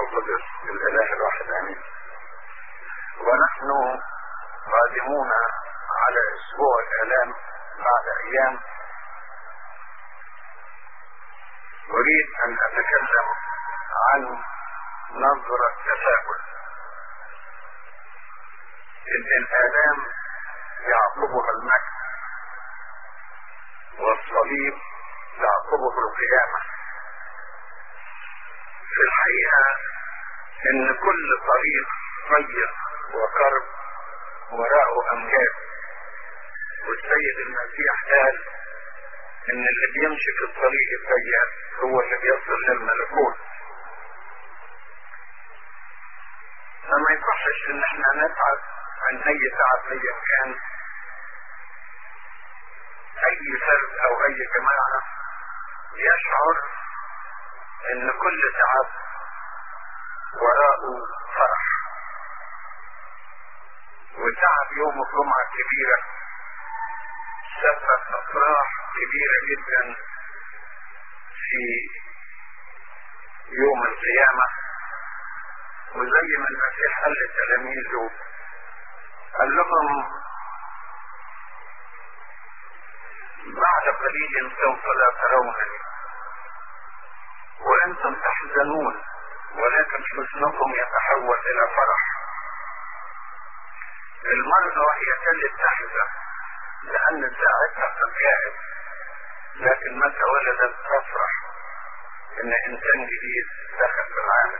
القدس الاله الواحد امين ونحن قادمون على اسبوع الاعلام بعد ايام اريد ان اتكلم عن نظرة تفاؤل ان الالام يعقبها المجد والصليب تعقبه القيامة في الحقيقة ان كل طريق ضيق وكرب وراءه امجاد والسيد المسيح قال ان اللي بيمشي في الطريق الضيق هو اللي بيصل للملكوت فما يصحش ان احنا نتعب عن اي تعب ايا كان اي فرد او اي جماعة يشعر ان كل تعب وراءه فرح وتعب يوم الجمعة الكبيرة سبب افراح كبيرة جدا في يوم القيامة وزي ما المسيح قال لتلاميذه قال لهم بعد قليل سوف لا ترونني وانتم تحزنون ولكن حزنكم يتحول الى فرح المرأة وهي تلد تحزن لان ساعتها قد جاءت لكن متى ولدت تفرح ان انسان جديد دخل في العالم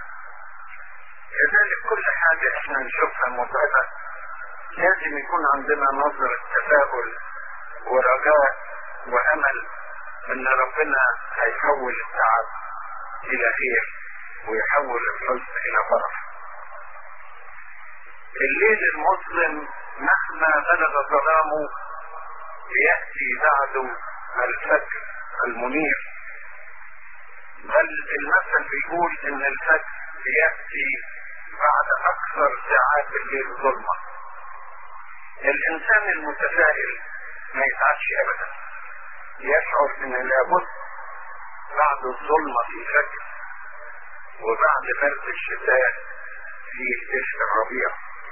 كذلك كل حاجة احنا نشوفها متعبة لازم يكون عندنا نظرة تفاؤل ورجاء وامل ان ربنا هيحول التعب الى خير ويحول الحزن الى فرح الليل المظلم مهما بلغ ظلامه يأتي بعده الفجر المنير بل المثل بيقول ان الفجر يأتي بعد اكثر ساعات الليل ظلمة الانسان المتفائل ما يتعبش ابدا يشعر ان لابد بعد الظلمة في فجر وبعد برد الشتاء في دفء الربيع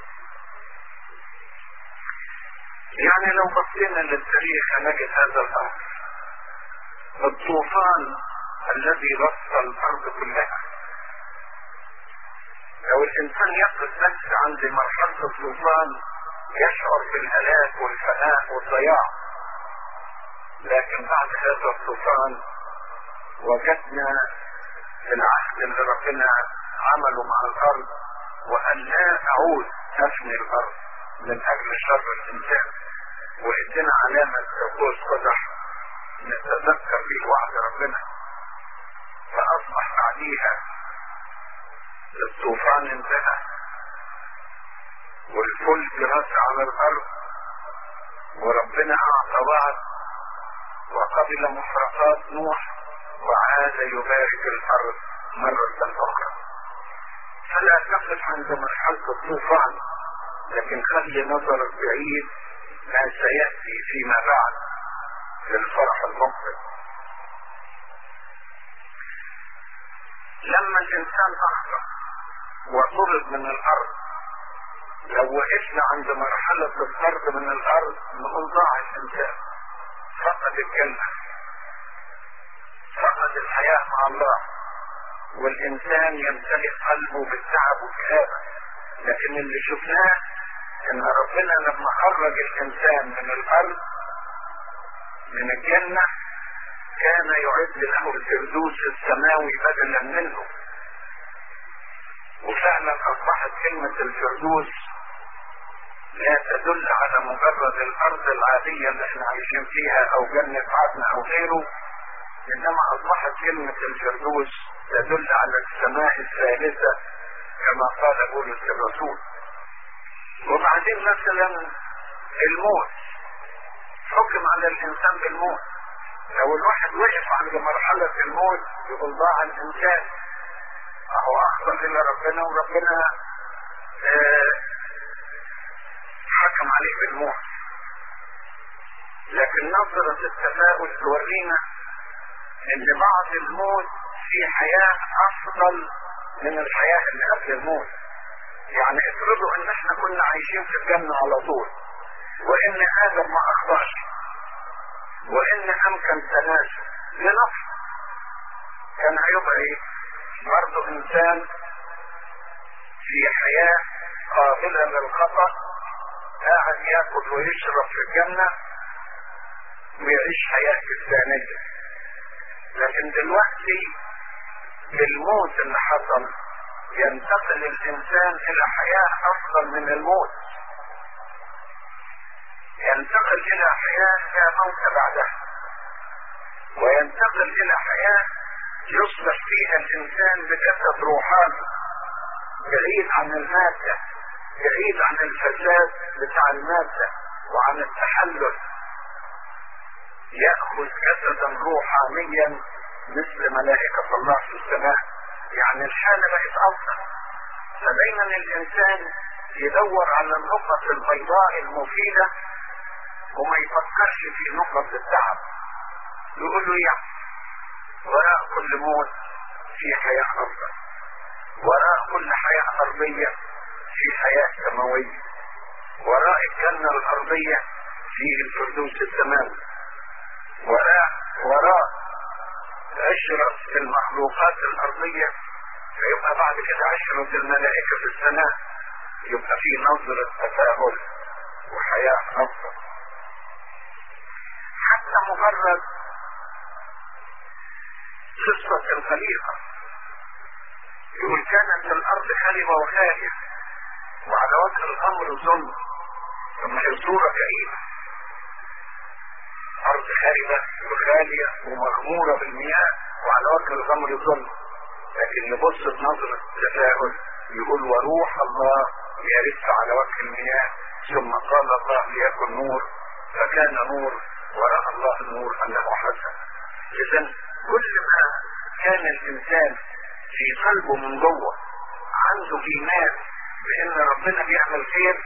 يعني لو بصينا للتاريخ هنجد هذا الامر الطوفان الذي غطى الارض كلها لو الانسان يقف بس عند مرحلة الطوفان يشعر بالهلاك والفناء والضياع لكن بعد هذا الطوفان وجدنا العهد اللي ربنا عمله مع الارض وان لا اعود افني الارض من اجل شر الانسان وادينا علامة قوس قدح نتذكر به وعد ربنا فاصبح بعديها الطوفان انتهى والفلك رس على الارض وربنا اعطى وعد وقبل محرقات نوح وعاد يبارك الارض مرة اخرى فلا تقف عند مرحلة الطوفان لكن خلي نظرك بعيد ما سيأتي فيما بعد للفرح المقبل لما الانسان اخطأ وطرد من الارض لو وقفنا عند مرحلة الطرد من الارض نقول ضاع الانسان فقد الجنة فقد الحياة مع الله والانسان يمتلئ قلبه بالتعب والكآبة لكن اللي شفناه ان ربنا لما خرج الانسان من الارض من الجنة كان يعد له الفردوس السماوي بدلا منه وفعلا اصبحت كلمة الفردوس لا تدل على مجرد الارض العادية اللي احنا عايشين فيها او جنة عدن او غيره انما اصبحت كلمة الفردوس تدل على السماء الثالثة كما قال بولس الرسول وبعدين مثلا الموت حكم على الانسان بالموت لو الواحد وقف عند مرحلة الموت يقول ضاع الانسان اهو اخطأ الى ربنا وربنا اه حكم عليه بالموت لكن نظرة التفاؤل تورينا ان بعد الموت في حياة افضل من الحياة اللي قبل الموت يعني افرضوا ان احنا كنا عايشين في الجنة على طول وان ادم ما اخطأش وان امكن تناسل لنفسه كان هيبقى ايه برضه انسان في حياة قابلة للخطأ قاعد ياكل ويشرب في الجنة ويعيش حياة إنسانية لكن دلوقتي بالموت اللي حصل ينتقل الإنسان إلى حياة أفضل من الموت ينتقل إلى حياة لا موت بعدها وينتقل إلى حياة يصبح فيها الإنسان بجسد روحاني بعيد عن المادة بعيد عن الفساد بتاع المادة وعن التحلل يأخذ جسدا روحانيا مثل ملائكة الله في السماء يعني الحالة بقت أفضل فدايما الإنسان يدور على النقط البيضاء المفيدة وما يفكرش في نقط التعب يقول له يعني وراء كل موت في حياة أفضل وراء كل حياة أرضية في حياة سماوية وراء الجنة الأرضية فيه الفردوس السماوي وراء وراء عشرة المخلوقات الأرضية فيبقى بعد كده عشرة الملائكة في السماء يبقى في نظرة تفاؤل وحياة أفضل حتى مجرد قصة الخليقة يقول كانت الأرض خالبة وخالية وعلى وجه الأمر ظلم ثم هي صورة كئيبة أرض خاربة وخالية ومغمورة بالمياه وعلى وجه الأمر ظلم لكن يبص بنظرة تفاؤل يقول وروح الله يرف على وجه المياه ثم قال الله ليكن نور فكان نور ورأى الله النور أنه حسن إذا كل ما كان الإنسان في قلبه من جوه عنده إيمان بأن ربنا بيعمل خير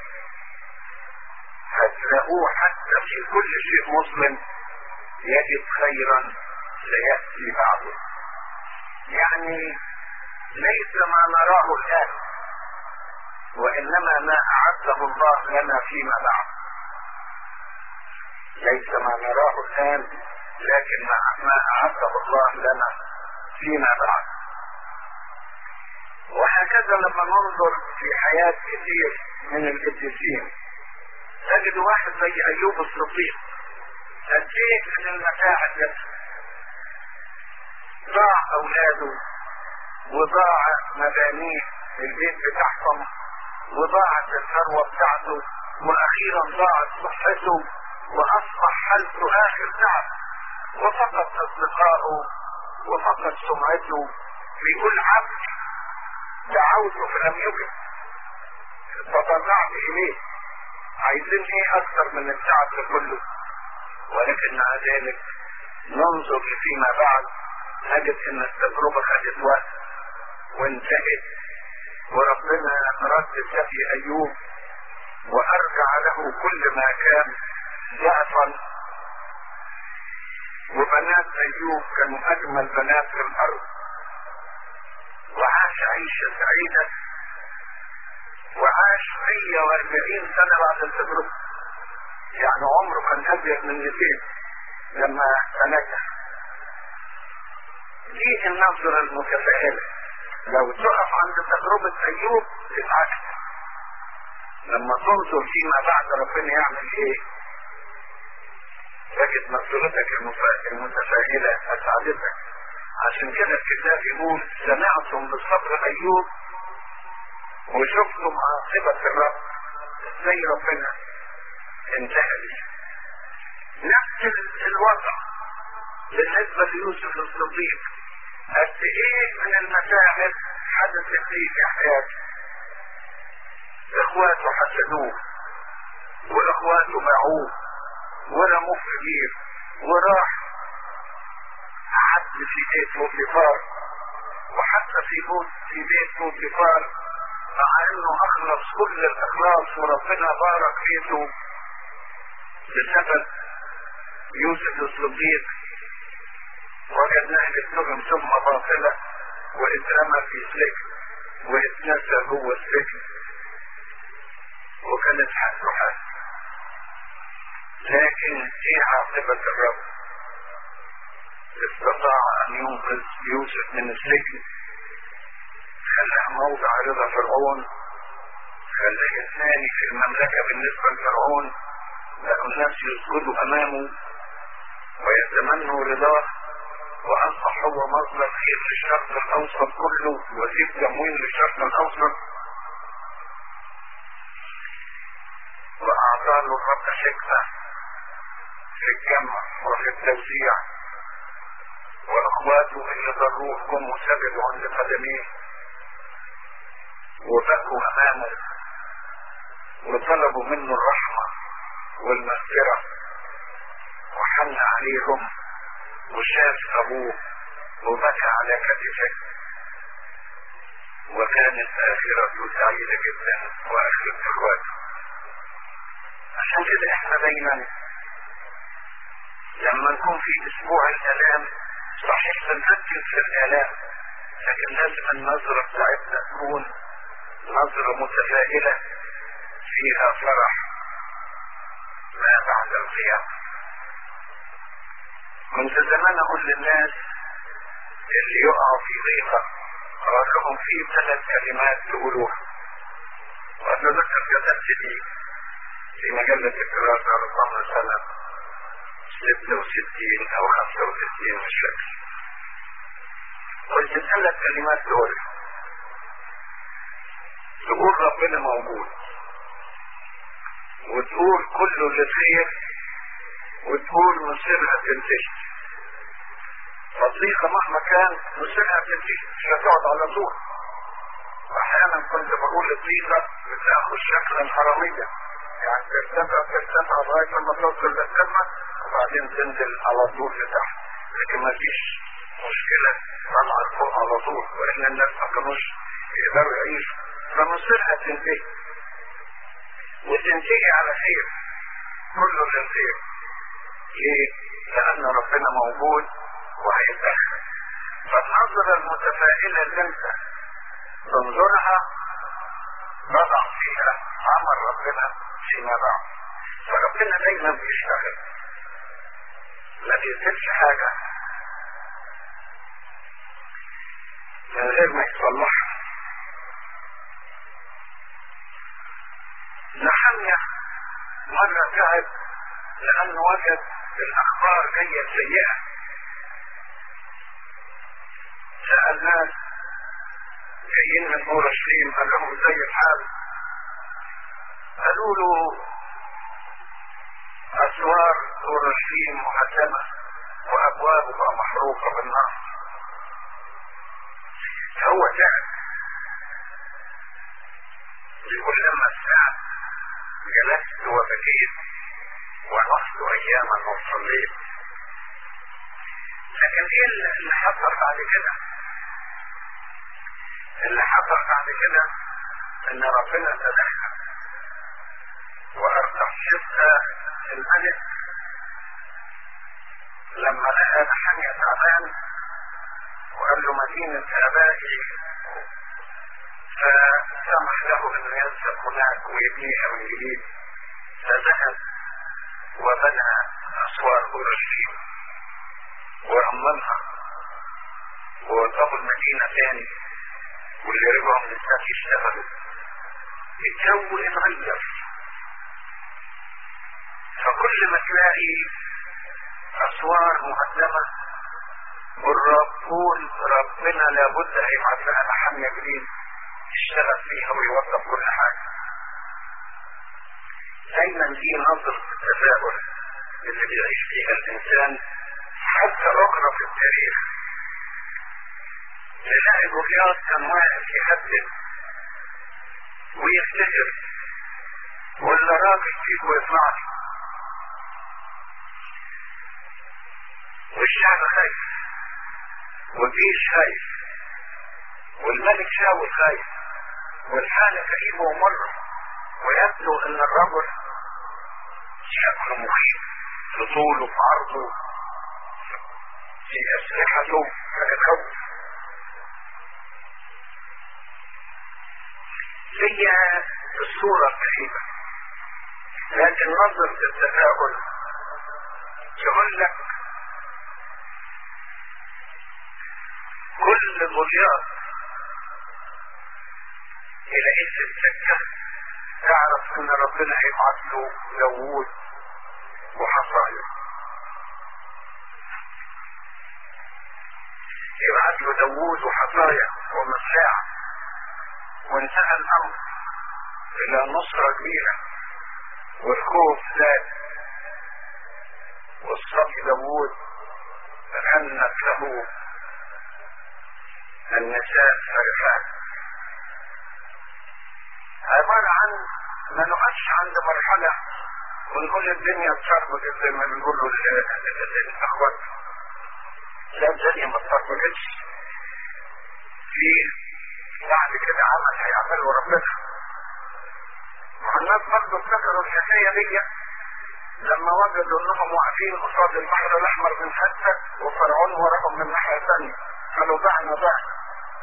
هتلاقوه حتى في كل شيء مسلم يجد خيرا سيأتي بعده يعني ليس ما نراه الآن وإنما ما أعده الله لنا فيما بعد ليس ما نراه الآن لكن ما أعده الله لنا فيما بعد وهكذا لما ننظر في حياة كثير من القديسين تجد واحد زي أيوب الصديق قد من المتاعب نفسه ضاع أولاده وضاع مبانيه البيت بتاعهم وضاعت الثروة بتاعته وأخيرا ضاعت صحته وأصبح حالته آخر تعب وفقد أصدقائه وفقد سمعته بيقول عبد دعوته فلم يجب تضرعت إليه عايزين ايه اكثر من التعب ده كله ولكن مع ذلك ننظر فيما بعد نجد ان التجربة خدت وقت وانتهت وربنا رد سفي ايوب وارجع له كل ما كان ضعفا وبنات ايوب كانوا اجمل بنات في الارض وعاش عيشة سعيدة وعاش 140 سنة بعد التجربة يعني عمره كان أزيد من 200 لما تنجح دي النظرة المتفائلة لو تقف عند تجربة أيوب تتعكس لما تنظر فيما بعد ربنا يعمل ايه تجد نظرتك المتفائلة أسعدتك عشان كده الكتاب يقول سمعتم بصبر أيوب وشفتم عاقبة الرب زي ربنا انتهى لي نفس الوضع بالنسبة ليوسف الصديق قد ايه من المتاعب حدثت لي في حياتي اخواته حسدوه واخواته باعوه ورموه في بير وراح عد في بيت بوتيفار وحتى في بوت في بيت بوتيفار مع انه اخلص كل الاخلاص وربنا بارك بيته بسبب يوسف الصديق وجدناه بالتهم ثم باطلة واترمى في سجن واتنسى جوه السجن وكانت حالته حال لكن ايه عاقبة الرب استطاع ان ينقذ يوسف من السجن خلاه موضع رضا فرعون خلاه الثاني في المملكة بالنسبة لفرعون بقوا الناس يسجدوا امامه ويتمنوا رضاه واصبح هو مصدر خير للشرق الاوسط كله وزير تموين للشرق الاوسط واعطى له الرب حكمه في الجمع وفي التوزيع واخواته اللي ضروه جم وسجدوا عند قدميه وبكوا امامه وطلبوا منه الرحمه والمغفره وحن عليهم وشاف ابوه وبكى على كتفه وكانت اخرته سعيده جدا واخرة اخواته عشان كده احنا دايما لما نكون في اسبوع الالام صحيح بنركز في الالام لكن لازم النظرة بتاعتنا تكون نظرة متفائلة فيها فرح ما بعد القيامة كنت زمان اقول للناس اللي يقعوا في ضيقة اقول لهم في ثلاث كلمات تقولوها واتذكر كتبت دي في مجلة الدراسة رقم سنة 66 او 65 مش فاكر قلت ثلاث كلمات تقولها تقول ربنا موجود وتقول كله لخير وتقول مصيرها تنتهي فالضيقة مهما كان مصيرها تنتهي مش هتقعد على طول واحيانا كنت بقول الضيقة بتاخد شكلا حراميا يعني ترتفع ترتفع لغاية لما توصل للقمة وبعدين تنزل على طول لتحت لكن ما فيش مشكلة طلعت فوق على طول وإن الناس ما كانوش يقدروا يعيشوا فمصيرها تنتهي وتنتهي على خير كله للخير ليه؟ لأن ربنا موجود وهيتدخل فالنظرة المتفائلة اللي انت تنظرها تضع فيها عمل ربنا فيما بعد فربنا دايما بيشتغل ما بيسيبش حاجة من غير ما يصلحها نحمية مرة تعب لأنه وجد الأخبار جاية سيئة سأل ناس جايين من أورشليم قال لهم زي الحال قالوا له أسوار أورشليم مهدمة وأبوابها محروقة بالنار هو تعب يقول لما الساعة جلست وبكيت ونحت أياما وصليت لكن ايه اللي حصل بعد كده اللي حصل بعد كده ان ربنا تدخل وارتح شفت الملك لما لقى نحمية تعبان وقال له مدينة ابائي فسمح له انه ينسب هناك ويبنيها من جديد فذهب وبنى اسوار اورشليم ورممها وطبوا المدينة تاني واللي رجعوا من الساعة يشتغلوا الجو اتغير فكل ما تلاقي اسوار مهدمة والربون ربنا لابد هيبعت لها محامية جديد يشتغل فيها ويوظف كل حاجة دايما دي نظرة التفاؤل اللي بيعيش فيها الانسان حتى اقرا في التاريخ تلاقي جولياط كان واقف يهدد ويفتكر ولا راجل فيكم يسمعني والشعب خايف والجيش خايف والملك شاول خايف والحالة كئيبة ومرة ويبدو ان الرجل شكله مخيف في طوله في عرضه في اسلحته فيخوف هي الصورة الكئيبة لكن نظرة التفاؤل يقول لك كل ضياء الى ايش السكة تعرف ان ربنا هيبعث له داوود وحصايا يبعث له داوود وحصايا ومساعة وانتهى الامر الى نصرة كبيرة والخوف زاد والصبي داوود غنت له النساء فرحان عبارة عن ما نقفش عند مرحلة ونقول الدنيا اتشربت زي ما بيقولوا الاخوات لا الدنيا ما اتشربتش في بعد كده عمل هيعمله ربنا مع الناس برضه افتكروا الحكايه دي لما وجدوا انهم واقفين قصاد البحر الاحمر من حته وفرعون وراهم من ناحيه ثانيه قالوا ضعنا ضعنا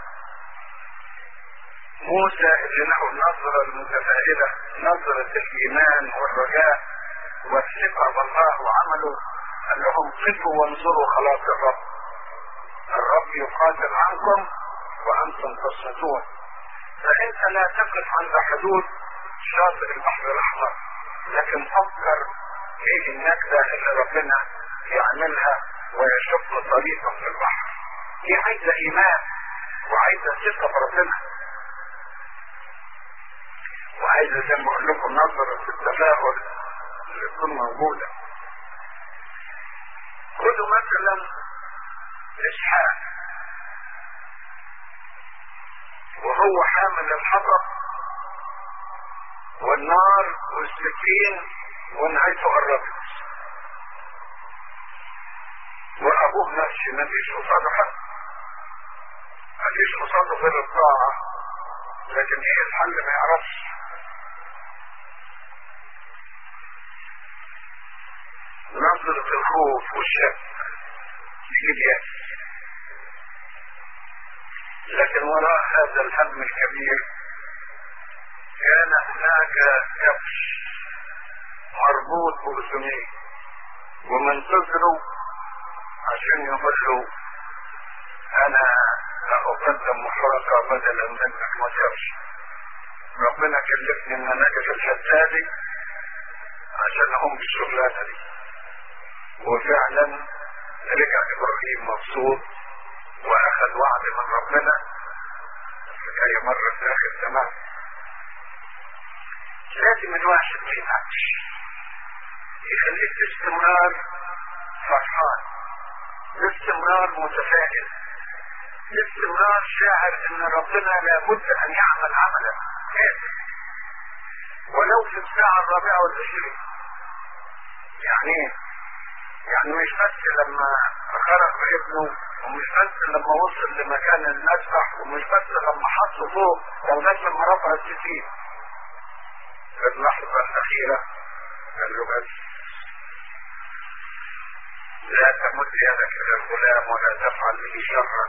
موسى اللي له النظرة المتفائلة نظرة الإيمان والرجاء والثقة بالله وعمله قال لهم قفوا وانظروا خلاص الرب الرب يقاتل عنكم وأنتم تصمتون فأنت لا تقف عند حدود شاطئ البحر الأحمر لكن فكر ايه النكدة اللي ربنا يعملها ويشق طريقا في البحر دي عايزة إيمان وعايزة ثقة بربنا وعايزة زي ما اقول لكم نظرة التفاؤل اللي تكون موجودة خدوا مثلا اسحاق وهو حامل الحطب والنار والسكين ونهايته قربت وابوه ماشي ما فيش قصاده حد ما فيش قصاده غير الطاعه لكن ايه الحل ما يعرفش نظرة الخوف والشك تجيب يأس لكن وراء هذا الهم الكبير كان هناك كبش مربوط بأذنيه ومنتظره عشان يقول له انا اقدم محرقة بدلا منك ما تخافش ربنا كلفني ان انا في الحتة عشان اقوم بالشغلانة دي وفعلا رجع ابراهيم مبسوط واخذ وعد من ربنا الحكاية مرة في اخر تمام لازم الواحد ما يتعبش يخليك باستمرار فرحان باستمرار متفائل باستمرار شاعر ان ربنا لابد ان يعمل عملا كامل ولو في الساعة الرابعة والعشرين يعني ايه؟ يعني مش بس لما خرج ابنه ومش بس لما وصل لمكان المسبح ومش بس لما حطه فوق لغايه لما رفع السفين في اللحظة الأخيرة قال له بس لا تمد يدك إلى الغلام ولا تفعل به شرا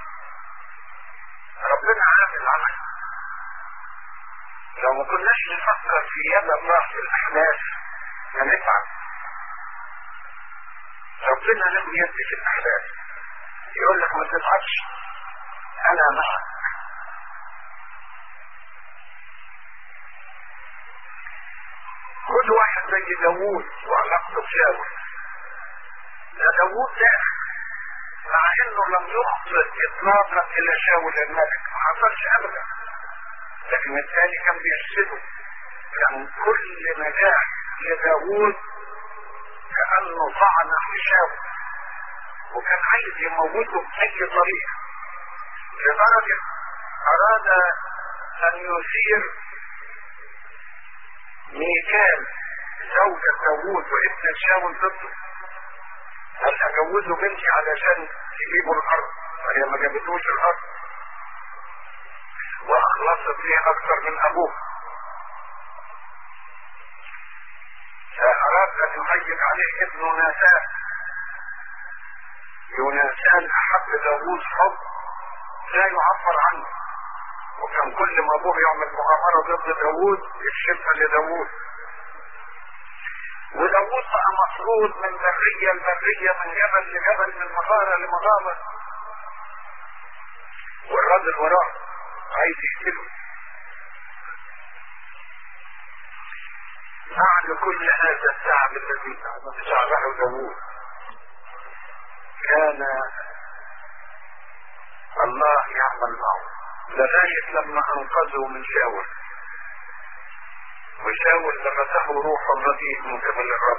ربنا عامل عمل لو ما كناش نفكر في يد الله في الأحداث هنتعب ربنا له يد في الأحداث يقول لك ما تتعبش أنا معك كل واحد زي داوود وعلاقته بشاول ده داوود ده مع انه لم يخطئ اطلاقا الى شاول الملك ما حصلش ابدا لكن الثاني كان بيحسده كان كل نجاح لداوود كانه طعن في شاول وكان عايز يموته باي طريقه لدرجه اراد ان يثير ميكال زوجة داوود وابن شاول ضده قال اجوزه بنتي علشان تجيبوا الارض فهي ما جابتوش الارض واخلصت ليه اكثر من ابوه فاراد ان يهيج عليه ابنه ناسان يونسان احب داوود حب لا يعبر عنه وكان كل ما ابوه يعمل مؤامره ضد داوود يكشفها لداوود وداوود بقى مفروض من بريه لبريه من جبل لجبل من مغاره لمغاره والراجل وراه عايز يقتله بعد كل هذا التعب الذي تعبه داوود كان الله يعمل معه لغاية لما أنقذه من شاول وشاول لمسه روح رديء من قبل الرب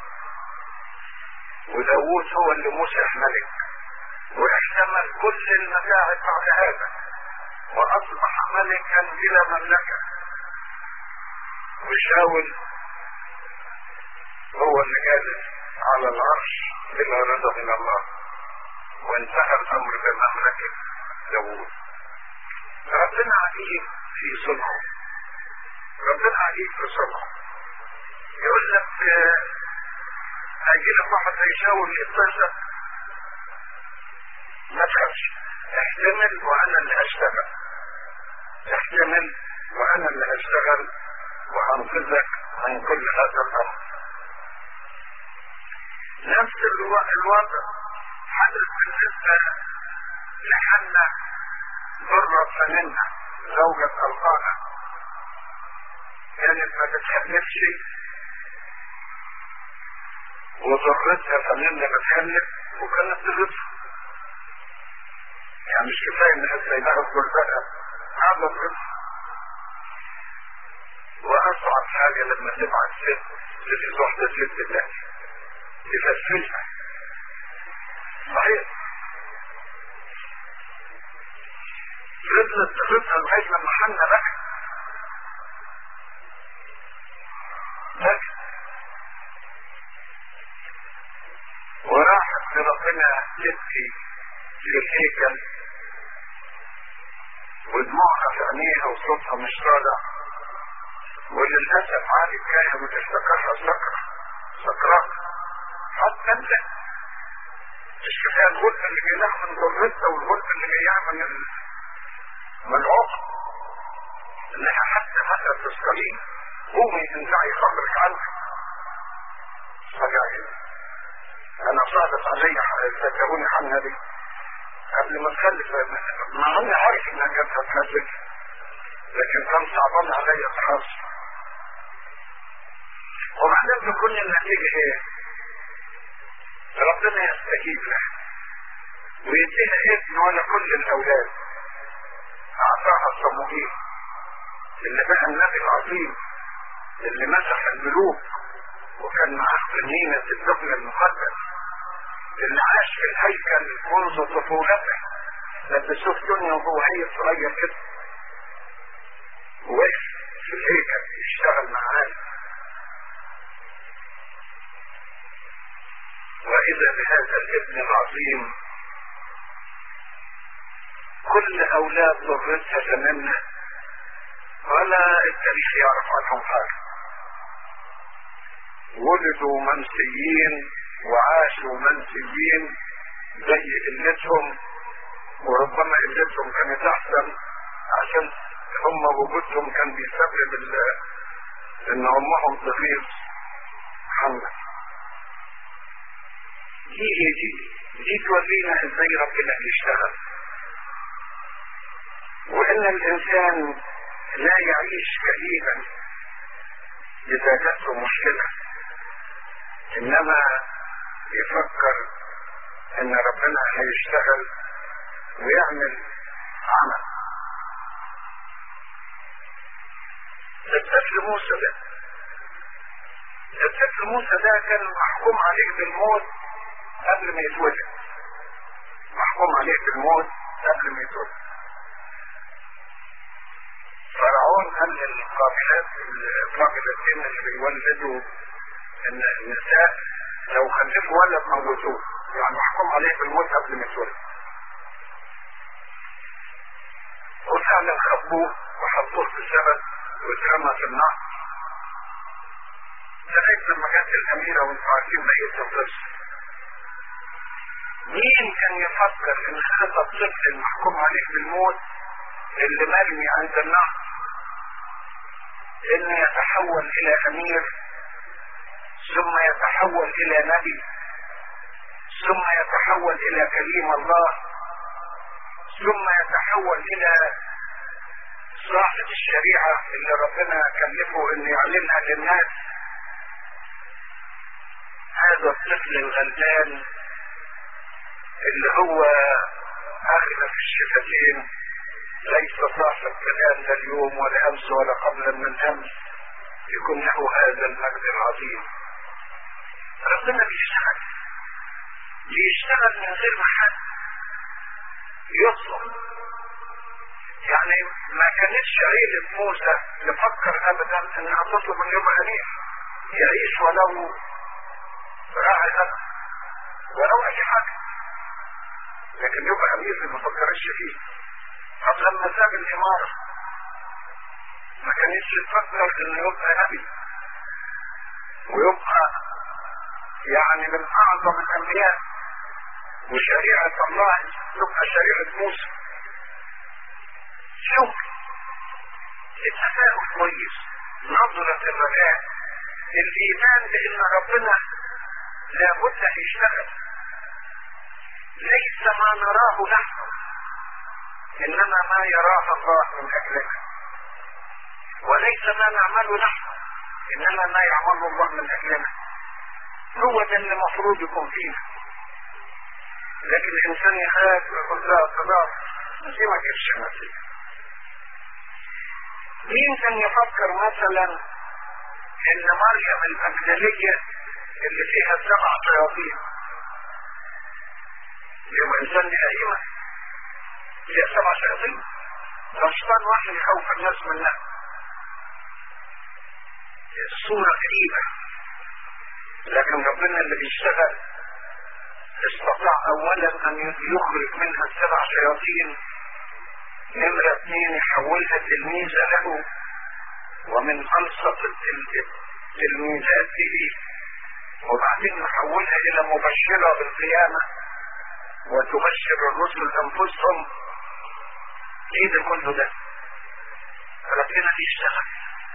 وداوود هو اللي مسح ملك واحتمل كل المتاعب بعد هذا واصبح ملكا بلا مملكه وشاول هو اللي جالس على العرش بلا رضا من الله وانتهى الامر بمملكه داوود ربنا عجيب في صنعه ربنا عجيب في صنعه يقول لك هيجي لك واحد هيشاور يتصل ما تخافش احتمل وانا اللي هشتغل احتمل وانا اللي هشتغل وهنقذك من كل هذا الامر نفس الوضع حدث بالنسبه لحنا ضرة فننة زوجة القانا كانت ما بتخلفش وضرتها فننة بتخلف وكانت تغطى يعني مش كفاية انها سايبها بجلدها هذا الغطى واصعب حاجة لما تبعت ست تجي واحدة ست الله تفسفها صحيح فضلت تغطها لغاية لما حنا بكى بكى وراحت لربنا تبكي في الهيكل ودموعها في عينيها وصوتها مش طالع وللاسف عادي كان بتفتكرها سكرة سكران حتى انت مش كفايه الغلط اللي جاي من ضرتها والغلط اللي جاي من من العقل انها حتى حتى تسكرين قومي انزعي خبرك عنك فجأة انا صعبت علي تجاوبني عنها دي قبل ما تخلف مع اني عارف انها كانت هتخلف لكن كان صعبان علي اصحابي وبعدين تكون النتيجة ايه؟ ربنا يستجيب له ويديها ابن ولا كل الاولاد اعطاها صموئيل اللي بقى النبي العظيم اللي مسح الملوك وكان معاه قنينة الدخل المقدس اللي عاش في الهيكل منذ طفولته لبسوه دنيا وهو عيل صغير كده وقف في الهيكل يشتغل معاه وإذا بهذا الابن العظيم كل أولاد ضرتها تماما ولا التاريخ يعرف عنهم حاجة ولدوا منسيين وعاشوا منسيين زي قلتهم وربما قلتهم كانت أحسن عشان هم وجودهم كان بيسبب ان امهم تغيظ محمد دي هي دي دي تورينا ازاي ربنا بيشتغل وان الانسان لا يعيش كئيبا اذا جاته مشكله انما يفكر ان ربنا هيشتغل ويعمل عمل الطفل موسى ده الطفل موسى ده كان محكوم عليه بالموت قبل ما يتولد محكوم عليه بالموت قبل ما يتولد فرعون قال للقابلات القابلتين اللي بيولدوا النساء لو خلفوا ولد موتوه يعني محكوم عليه بالموت قبل ما يتولد وفعلا خبوه وحطوه في السبت واترمى في النهر لغايه لما جت الاميره وانتوا عارفين بقيه القصه مين كان يفكر ان هذا الطفل المحكوم عليه بالموت اللي مرمي عند النهر انه يتحول الى امير ثم يتحول الى نبي ثم يتحول الى كليم الله ثم يتحول الى صاحب الشريعة اللي ربنا كلفه انه يعلنها للناس هذا الطفل الغلبان اللي هو اخذ في الشفتين ليس صاحب كلام لا اليوم ولا امس ولا قبل من امس يكون له هذا المجد العظيم ربنا بيشتغل بيشتغل من غير ما حد يطلب يعني ما كانتش عيلة موسى تفكر ابدا انها تطلب ان يبقى امير يعيش ولو راعي غنم ولو اي حاجة لكن يبقى امير ما فكرش فيه طب لما ساب الامارة ما كانتش تفكر انه يبقى نبي ويبقى يعني من اعظم الانبياء وشريعة الله تبقى شريعة موسى شوف التفاؤل كويس نظرة الرجاء الايمان بان ربنا لابد يشتغل ليس ما نراه نحن انما ما يراه الله من اجلنا وليس ما نعمله نحن انما ما يعمله الله من اجلنا هو ده اللي المفروض يكون فينا لكن الانسان يخاف ويقول لا خلاص دي ما جبش نتيجه مين كان يفكر مثلا ان مريم المجدلية اللي فيها سبع شياطين يبقى انسان دي قيمة فيها سبع شياطين رشطان واحد يخوف الناس منها الصورة غريبة لكن ربنا اللي بيشتغل استطاع اولا ان يخرج منها السبع شياطين نمرة اثنين يحولها تلميذة له ومن ألصق التلميذات به وبعدين يحولها إلى مبشرة بالقيامة وتبشر الرسل أنفسهم إيه ده كله ده؟ ربنا بيشتغل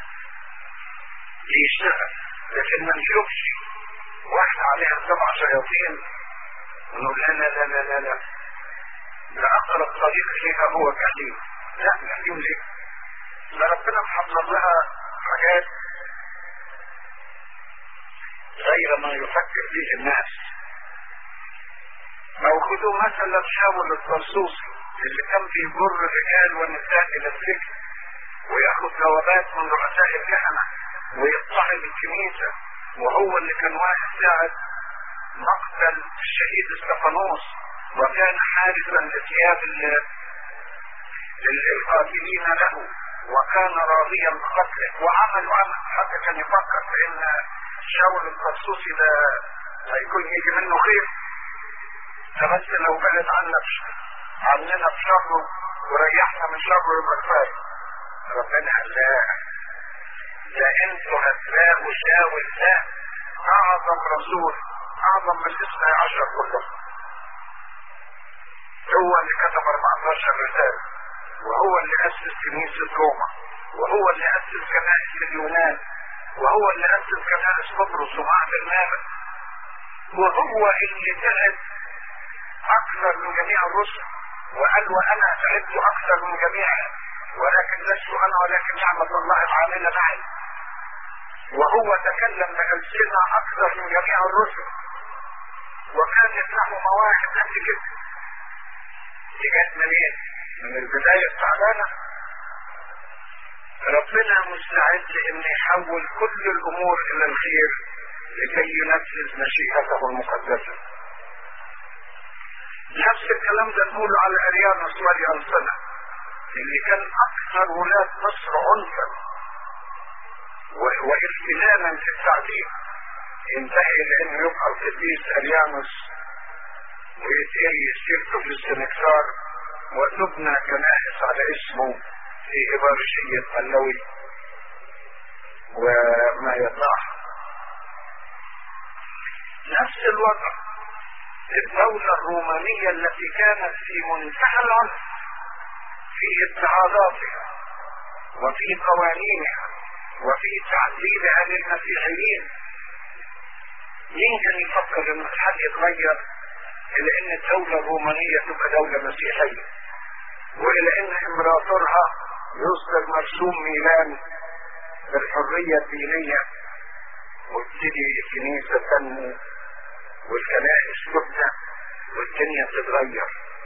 بيشتغل لكن ما نشوفش واحدة عليها سبع شياطين ونقول لا لا لا لا لا ده اقرب طريق ليها هو الجحيم لا الجحيم ليه ده ربنا محضر لها حاجات غير ما يفكر فيه الناس او خذوا مثلا شاول الطرسوسي اللي كان بيجر الرجال والنساء الى السجن وياخذ جوابات من رؤساء الكهنه ويضطهد الكنيسه وهو اللي كان واحد ساعد مقتل الشهيد استفانوس وكان حارسا لثياب القاتلين له وكان راضيا بقتله وعمل عمل حتى كان يفكر في ان شاول القرصوصي ده هيكون يجي منه خير فبس لو بعد عنا عننا بشره وريحنا من شره يبقى كفايه ربنا قال لا ده انتوا هتلاقوا شاول ده اعظم رسول اعظم من الاثنى عشر كلهم هو اللي كتب 14 رسالة وهو اللي أسس كنيسة روما وهو اللي أسس كنائس اليونان وهو اللي أسس كنائس قبرص ومعهد المابة وهو اللي تعب أكثر من جميع الرسل وقال وأنا تعبت أكثر من جميعهم ولكن لست أنا ولكن نعمة الله العاملة معي وهو تكلم بألسنة أكثر من جميع الرسل وكانت له مواهب قد كده دي جت منين؟ من البداية التعبانة ربنا مستعد ان يحول كل الامور الى الخير لكي ينفذ مشيئته المقدسة نفس الكلام ده نقوله على اريان نصوالي انصنة اللي كان اكثر ولاد مصر عنفا واختلاما في التعذيب ينتهي لانه يبقى القديس اريانوس ويتقري سيرته في السنكسار وتبنى كنائس على اسمه في إبارشية ملوي وما يطاح نفس الوضع الدولة الرومانية التي كانت في منتهى العنف في اتعاظاتها وفي قوانينها وفي تعذيبها للمسيحيين يمكن يفكر ان الحل يتغير الى ان الدولة الرومانية تبقى دولة مسيحية والى ان امبراطورها يصدر مرسوم ميلان بالحرية الدينية وتبتدي الكنيسة تنمو والكنائس تبنى والدنيا تتغير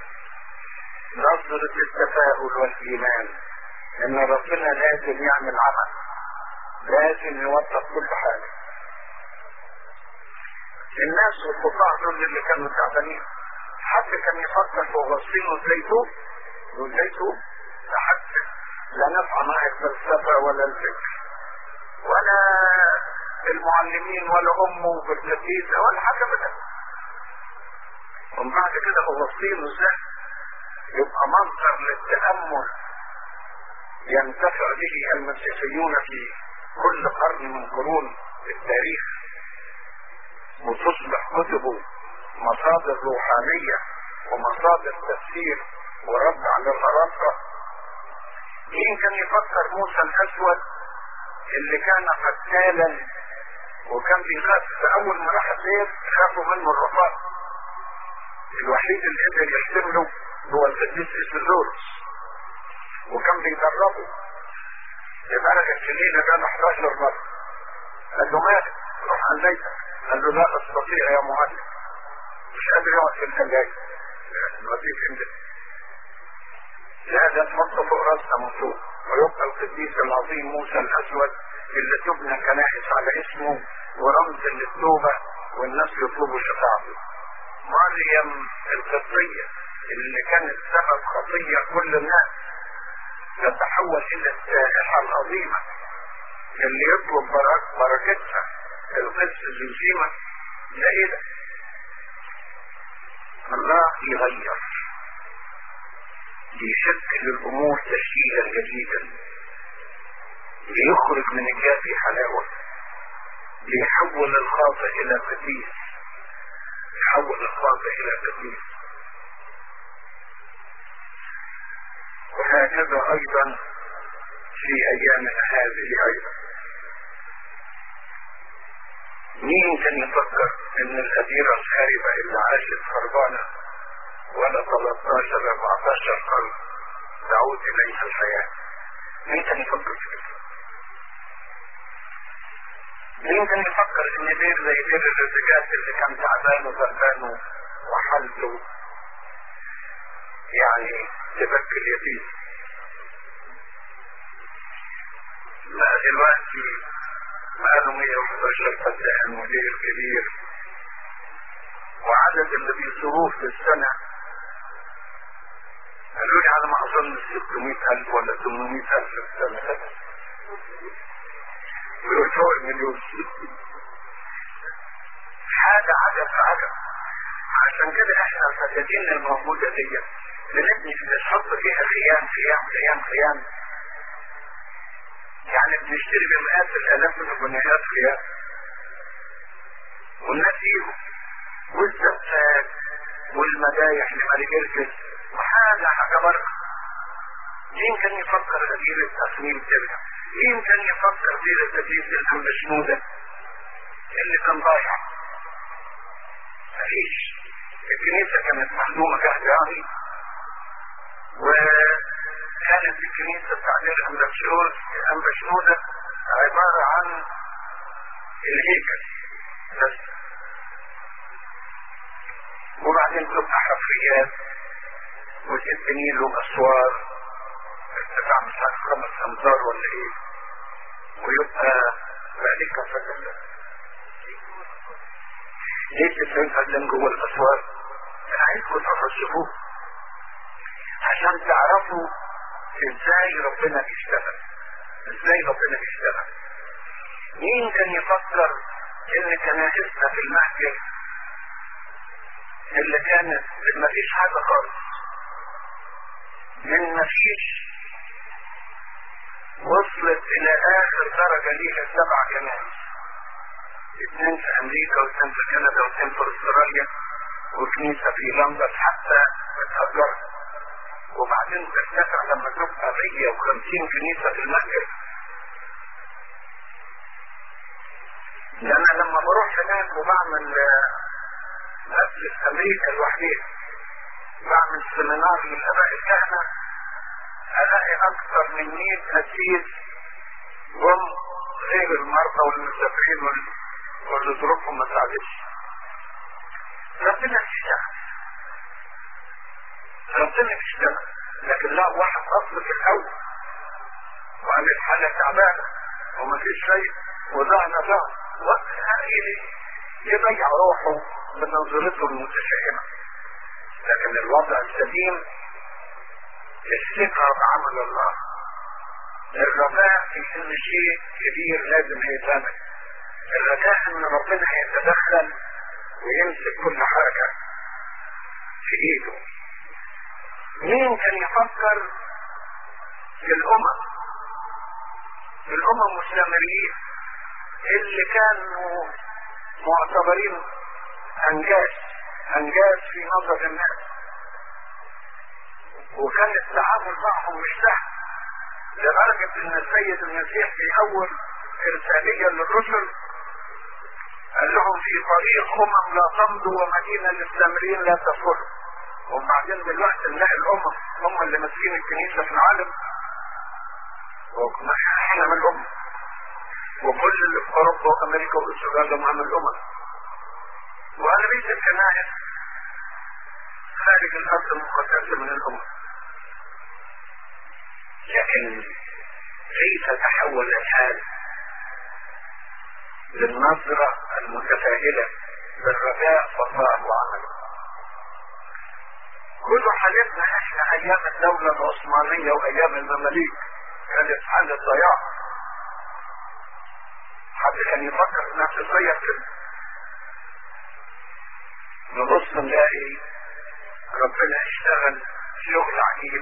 نظرة التفاؤل والإيمان إن ربنا لازم يعمل عمل لازم يوضح كل حاجة الناس والقطاع دول اللي كانوا تعبانين حد كان يفكر في غصين وزيتون وزيتون لحد لا نفع معك الفلسفة ولا الفكر ولا المعلمين ولا امه بالتلفزيون ولا حاجة ابدا ومن بعد كده اغسطين ازاي يبقى مصدر للتأمل ينتفع به المسيحيون في كل قرن من قرون التاريخ وتصبح كتبه مصادر روحانية ومصادر تفسير ورد على الأرقة يمكن يفكر موسى الأسود اللي كان قتالا وكان بيخاف اول ما راح السير خافوا منه الرفاق الوحيد اللي قدر يحتمله هو القديس اسلورس وكان بيدربه لدرجة الليلة ده 11 مرة قال له مالك روح عن بيتك قال له لا استطيع يا معلم مش قادر يقعد في الثلاجة الوظيفة عندك لا ده تحطه فوق راسنا من فوق ويبقى القديس العظيم موسى الاسود اللي تبنى كنائس على اسمه ورمز للتوبة والناس يطلبوا شفاعته مريم القبطية اللي كانت سبب خطية كل الناس تتحول الى السائحة العظيمة اللي يطلب برك بركتها القدس الجزيمة ده ايه ده الله يغير يشكل الامور تشكيلا جديدا ليخرج من الجافي حلاوة ليحول الخاطئ الى قديس يحول الخاطئ الى قديس وهكذا ايضا في ايامنا هذه ايضا مين كان يفكر ان الأديرة الخاربة اللي عاشت خربانة ولا 13 14 قرن تعود اليها الحياة مين كان يفكر في كده مين كان يفكر ان دير زي دير الرزقات اللي كان تعبان وغلبان وحالته يعني تبكي اليتيم ما دلوقتي بقاله 111 فدان مدير كبير وعدد اللي بيصروه في السنة قالوا لي على ما اظن 600000 ولا 800000 في السنة ويقول فوق المليون حاجة عجب عجب عشان كده احنا الفساتين الموجودة دي بنبني بنحط فيها خيام خيام خيام خيام يعني بنشتري بمئات الالاف من البنيات خيام والناس يجوا والزفات والمدايح لمالك الجس وحاجة حاجة بركة يمكن يفكر غير التصميم ترجع يمكن يفكر في التدريس المشنودة اللي كان ضايع مفيش الكنيسة كانت مخدومة كهجاني وكانت الكنيسة تعبير الأنبشنودة عبارة عن الهيكل بس وبعدين تبقى حفريات وتبني له اسوار ارتفاع مش عارف خمس امتار ولا ايه ويبقى ذلك فتن ليه تسعين فدان جوه الاسوار انا عايزكم تشوفوه عشان تعرفوا ازاي ربنا بيشتغل ازاي ربنا بيشتغل مين كان يفكر ان كنائسنا في المهجر اللي كانت ما فيش حاجة خالص من ما فيش وصلت الى اخر درجة ليها سبع كنائس اثنين في امريكا واثنين في كندا واثنين في استراليا وكنيسة في لندن حتى اتهجرت وبعدين ترتفع لما تبقى 150 كنيسة في المسجد ده انا لما بروح هناك وبعمل مسجد امريكا لوحديها بعمل سيمينار للاباء الكهنة الاقي اكثر من 100 اسيس هم غير المرضى والمسافرين واللي ظروفهم ما ساعدتش ربنا بيشتغل ربنا بيشتغل لكن لا واحد اصل في الاول وقال الحالة تعبانة وما فيش شيء وضعنا ضعف يضيع روحه بنظرته المتشائمة لكن الوضع السليم الثقة بعمل الله الرجاء في ان شيء كبير لازم يتعمل الرجاء ان ربنا يتدخل ويمسك كل حاجة في ايده مين كان يفكر في الامم في الامم السامريين اللي كانوا معتبرين انجاز انجاز في نظر الناس وكان التعامل معهم مش سهل لدرجة ان السيد المسيح في اول ارسالية للرسل قال لهم في طريق امم لا تمضوا ومدينة للسامريين لا تدخلوا وبعدين دلوقتي نلاقي الامم هم اللي ماسكين الكنيسة في العالم احنا من الامم وكل اللي في اوروبا وامريكا واستراليا هم من الامم واغلبية الكنائس خارج الارض المقدسة من الامم لكن كيف تحول الحال للنظرة المتفائلة بالرجاء والله وعمله كل حالتنا احنا ايام الدولة العثمانية وايام المماليك كانت حالة ضياع حد كان يفكر في نفسه زي كده نبص نلاقي ربنا اشتغل شغل عجيب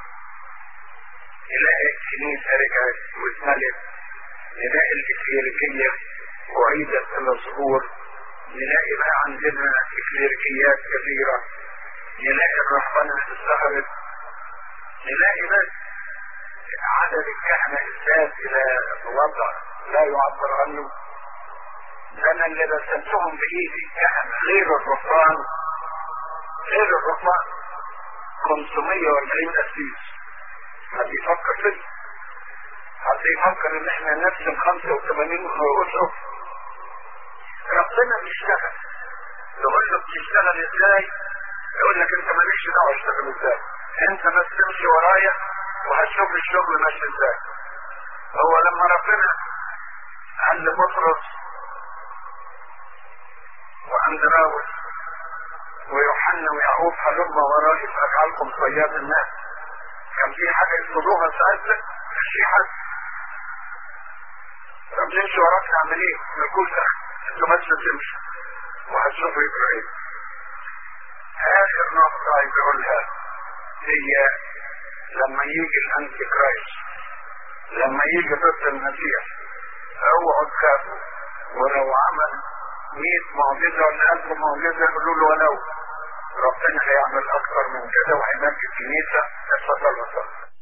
نلاقي الكنيسة رجعت واتملت نلاقي الإكليريكية أعيدت إلى الظهور نلاقي بقى عندنا إكليريكيات كثيرة نلاقي الرهبنة ظهرت نلاقي بس عدد الكهنة ازداد إلى وضع لا يعبر عنه ده أنا اللي رسمتهم بإيدي كهنة غير الرهبان غير الرهبان 540 أسيس حد يفكر فيه حد يفكر ان احنا نرسم 85 اسره ربنا بيشتغل يقول له بتشتغل ازاي يقول لك انت مالكش دعوه اشتغل ازاي انت بس تمشي ورايا وهتشوف الشغل ماشي ازاي هو لما ربنا قال لبطرس واندراوس ويوحنا ويعقوب هلم ورائي فاجعلكم صياد الناس كان في حاجة يطلبوها ساعتها مش في حد طب نمشي وراك نعمل ايه؟ نقول لا انتوا بس تمشي وهتشوفوا يجرى ايه اخر نقطة عايز اقولها هي لما يجي الانتي كرايست لما يجي ضد المسيح اوعوا تخافوا ولو عمل 100 معجزة ولا 1000 معجزة يقولوا له ولو ربنا هيعمل اكتر من كده وهيمجد الكنيسة اتفضل وصل